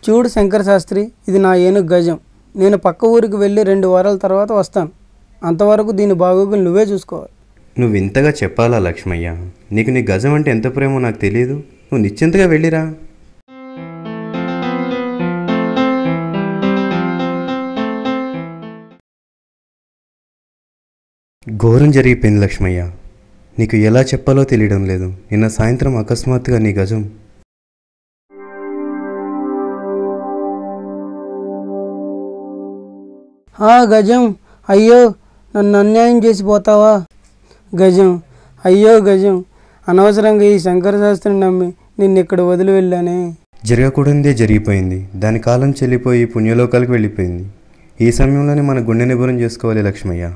చూడు శంకర శాస్త్రి ఇది నా ఏనుగు గజం నేను పక్క ఊరికి వెళ్ళి రెండు వారాల తర్వాత వస్తాను అంతవరకు దీని బాగోగులు నువ్వే చూసుకోవాలి నువ్వు ఇంతగా చెప్పాలా లక్ష్మయ్య నీకు నీ గజం అంటే ఎంత ప్రేమో నాకు తెలియదు నువ్వు నిశ్చింతగా వెళ్ళిరా ఘోరం జరిగిపోయింది లక్ష్మయ్య నీకు ఎలా చెప్పాలో తెలియడం లేదు నిన్న సాయంత్రం అకస్మాత్తుగా నీ గజం ఆ గజం అయ్యో నన్ను అన్యాయం చేసి పోతావా గజం అయ్యో గజం అనవసరంగా ఈ శంకర శాస్త్రిని నమ్మి నిన్ను ఇక్కడ వదిలి వెళ్ళానే జరగకూడదే జరిగిపోయింది దాని కాలం చెల్లిపోయి పుణ్యలోకాలకు వెళ్ళిపోయింది ఈ సమయంలోనే మన గుండె నిబరం చేసుకోవాలి లక్ష్మయ్య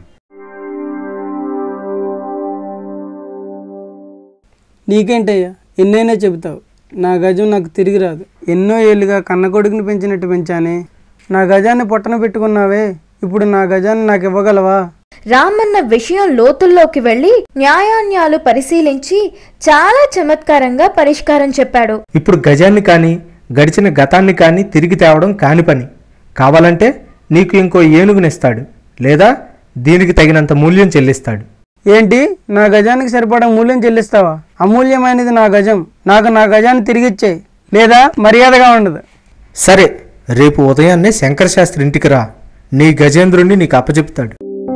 నీకేంటయ్యా ఎన్నైనా చెబుతావు నా గజం నాకు తిరిగి రాదు ఎన్నో ఏళ్ళుగా కన్న కొడుకుని పెంచినట్టు పెంచానే నా గజాన్ని పొట్టన పెట్టుకున్నావే ఇప్పుడు నా గజాన్ని నాకు ఇవ్వగలవా రామన్న విషయం లోతుల్లోకి వెళ్లి న్యాయాన్యాలు పరిశీలించి చాలా చమత్కారంగా పరిష్కారం చెప్పాడు ఇప్పుడు గజాన్ని కానీ గడిచిన గతాన్ని కానీ తిరిగి తేవడం కాని పని కావాలంటే నీకు ఇంకో ఏనుగునిస్తాడు లేదా దీనికి తగినంత మూల్యం చెల్లిస్తాడు ఏంటి నా గజానికి సరిపడా మూల్యం చెల్లిస్తావా అమూల్యమైనది నా గజం నాకు నా గజాన్ని తిరిగిచ్చేయి లేదా మర్యాదగా ఉండదు సరే రేపు ఉదయాన్నే శంకర శాస్త్రి ఇంటికి రా నీ గజేంద్రుణ్ణి నీకు అప్పచెప్తాడు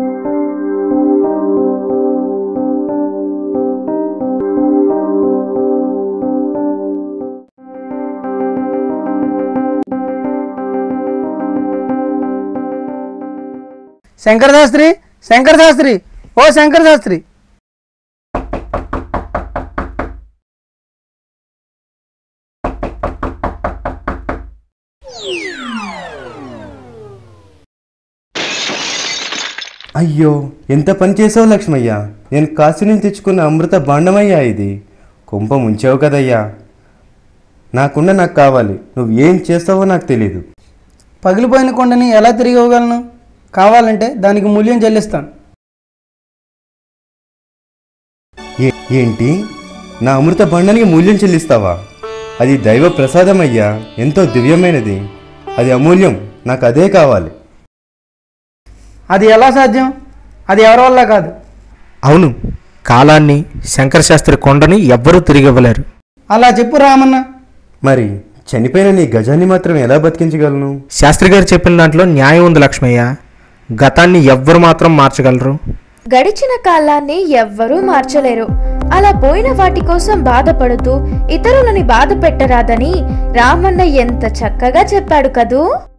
శంకర శాస్త్రి శంకర శాస్త్రి ఓ శంకర శాస్త్రి అయ్యో ఎంత పని చేసావు లక్ష్మయ్య నేను కాశీ నుంచి తెచ్చుకున్న అమృత బాండమయ్యా ఇది కుంప ముంచావు కదయ్యా నాకున్న నాకు కావాలి నువ్వు ఏం చేస్తావో నాకు తెలీదు పగిలిపోయిన కొండని ఎలా తిరిగి ఇవ్వగలను కావాలంటే దానికి మూల్యం చెల్లిస్తాను ఏ- ఏంటి నా అమృత బండానికి మూల్యం చెల్లిస్తావా అది దైవ ప్రసాదం అయ్యా ఎంతో దివ్యమైనది అది అమూల్యం నాకు అదే కావాలి అది ఎలా సాధ్యం అది ఎవరి వల్ల కాదు అవును కాలాన్ని శంకర శాస్త్రి కొండని ఎవ్వరూ తిరిగివ్వలేరు అలా చెప్పు రామన్న మరి చనిపోయిన నీ గజాన్ని మాత్రం ఎలా బతికించగలను శాస్త్రి గారు చెప్పిన దాంట్లో న్యాయం ఉంది లక్ష్మయ్య గతాన్ని ఎవ్వరు మాత్రం మార్చగలరు గడిచిన కాలాన్ని ఎవ్వరూ మార్చలేరు అలా పోయిన వాటి కోసం బాధపడుతూ ఇతరులని బాధ పెట్టరాదని రామన్న ఎంత చక్కగా చెప్పాడు కదూ